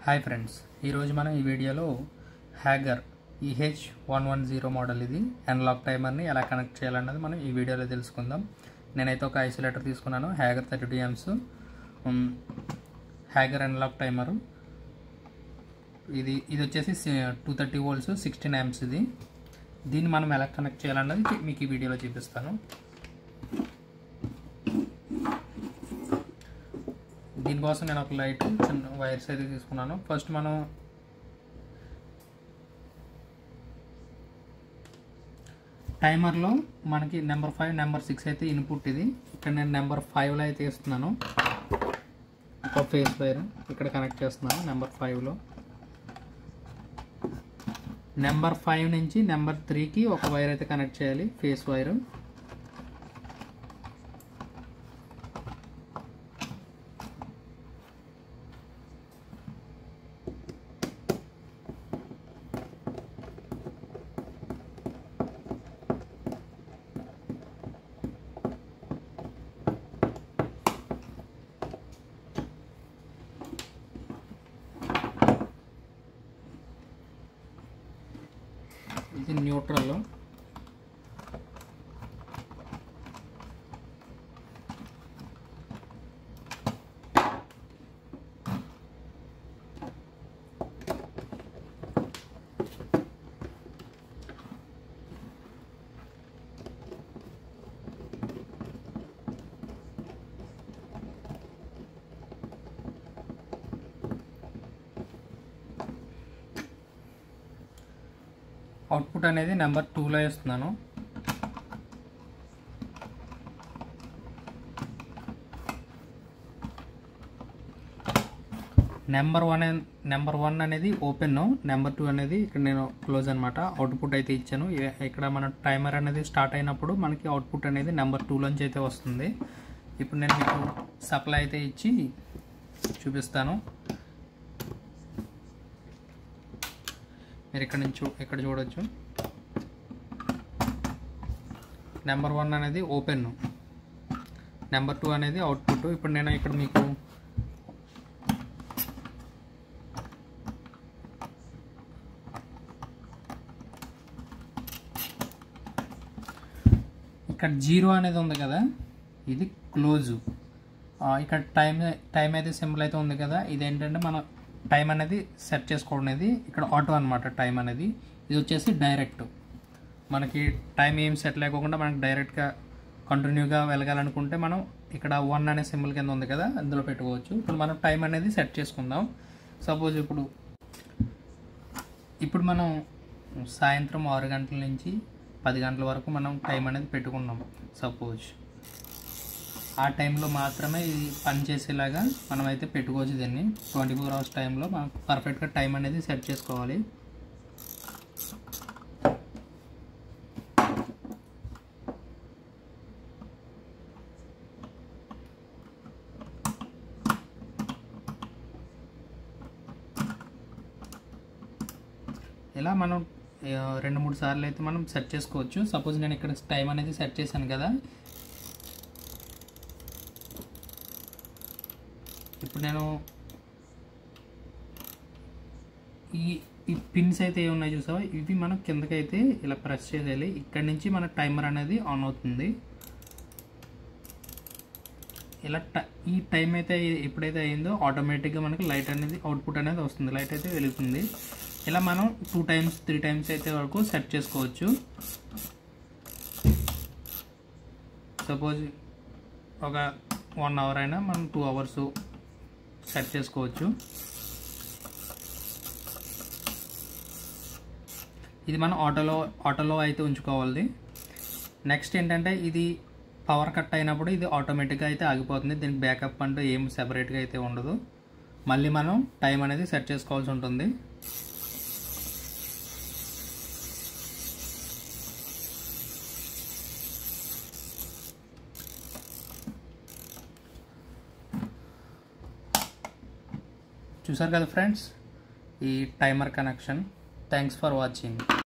hi friends ఈరోజు మనం ఈ వీడియోలో Hager EH one one zero model ఇది అన్లాక్ టైమర్ని ఎలా కనెక్ట్ చేయాలన్నది మనం ఈ వీడియోలో తెలుసుకుందాం నేనైతే ఒక ఐసోలేటర్ తీసుకున్నాను Hager thirty two amps Hager unlock timer ఇది ఇది వచ్చేసి two thirty volts sixteen amps ఇది దీన్ని మనం ఎలా కనెక్ట్ చేయాలన్నది మీకు ఈ వీడియోలో చూపిస్తాను దీనికోసం నేను ఒక లైట్ చిన్న వైర్స్ అయితే తీసుకున్నాను ఫస్ట్ మనం టైమర్లో మనకి నెంబర్ ఫైవ్ నెంబర్ సిక్స్ అయితే ఇన్పుట్ ఇది ఇక్కడ నేను నెంబర్ ఫైవ్లో అయితే ఇస్తున్నాను ఒక ఫేస్ వైర్ ఇక్కడ కనెక్ట్ చేస్తున్నాను నెంబర్ ఫైవ్లో నెంబర్ ఫైవ్ నుంచి నెంబర్ త్రీకి ఒక వైర్ అయితే కనెక్ట్ చేయాలి ఫేస్ వైర్ ఇది న్యూట్రల్ అవుట్పుట్ అనేది నెంబర్ టూలో ఇస్తున్నాను నెంబర్ వన్ నెంబర్ వన్ అనేది ఓపెన్ నెంబర్ టూ అనేది ఇక్కడ నేను క్లోజ్ అనమాట అవుట్పుట్ అయితే ఇచ్చాను ఇక్కడ మన టైమర్ అనేది స్టార్ట్ అయినప్పుడు మనకి అవుట్పుట్ అనేది నెంబర్ టూలోంచి అయితే వస్తుంది ఇప్పుడు నేను మీకు సప్లై అయితే ఇచ్చి చూపిస్తాను మీరు ఇక్కడ నుంచి ఇక్కడ చూడొచ్చు నెంబర్ వన్ అనేది ఓపెన్ నెంబర్ టూ అనేది అవుట్పుట్ ఇప్పుడు నేను ఇక్కడ మీకు ఇక్కడ జీరో అనేది ఉంది కదా ఇది క్లోజు ఇక్కడ టైం టైం అయితే సింబల్ అయితే ఉంది కదా ఇది ఏంటంటే మన టైం అనేది సెట్ చేసుకోవడం అనేది ఇక్కడ ఆటో అనమాట టైం అనేది ఇది వచ్చేసి డైరెక్ట్ మనకి టైం ఏం సెట్ లేకోకుండా మనకి డైరెక్ట్గా కంటిన్యూగా వెళ్ళగాలనుకుంటే మనం ఇక్కడ వన్ అనే సింబల్ కింద ఉంది కదా అందులో పెట్టుకోవచ్చు ఇప్పుడు మనం టైం అనేది సెట్ చేసుకుందాం సపోజ్ ఇప్పుడు ఇప్పుడు మనం సాయంత్రం ఆరు గంటల నుంచి పది గంటల వరకు మనం టైం అనేది పెట్టుకున్నాం సపోజ్ ఆ టైంలో మాత్రమే ఇది పనిచేసేలాగా మనం అయితే పెట్టుకోవచ్చు దీన్ని ట్వంటీ ఫోర్ అవర్స్ టైంలో మనం పర్ఫెక్ట్గా టైం అనేది సెట్ చేసుకోవాలి ఇలా మనం రెండు మూడు సార్లు అయితే మనం సెట్ చేసుకోవచ్చు సపోజ్ నేను ఇక్కడ టైం అనేది సెట్ చేశాను కదా ఇప్పుడు నేను ఈ ఈ పిన్స్ అయితే ఏమున్నాయి చూసావా ఇవి మనం కిందకైతే ఇలా ప్రెస్ చేసేయాలి ఇక్కడ నుంచి మన టైమర్ అనేది ఆన్ అవుతుంది ఇలా ఈ టైం అయితే ఎప్పుడైతే అయిందో ఆటోమేటిక్గా మనకి లైట్ అనేది అవుట్పుట్ అనేది వస్తుంది లైట్ అయితే వెలుగుతుంది ఇలా మనం టూ టైమ్స్ త్రీ టైమ్స్ అయితే వరకు సెట్ చేసుకోవచ్చు సపోజ్ ఒక వన్ అవర్ అయినా మనం టూ అవర్స్ సెట్ చేసుకోవచ్చు ఇది మనం ఆటోలో ఆటోలో అయితే ఉంచుకోవాలి నెక్స్ట్ ఏంటంటే ఇది పవర్ కట్ అయినప్పుడు ఇది ఆటోమేటిక్గా అయితే ఆగిపోతుంది దీనికి బ్యాకప్ అంటూ ఏం సెపరేట్గా అయితే ఉండదు మళ్ళీ మనం టైం అనేది సెట్ చేసుకోవాల్సి ఉంటుంది చూసారు కదా ఫ్రెండ్స్ ఈ timer connection thanks for watching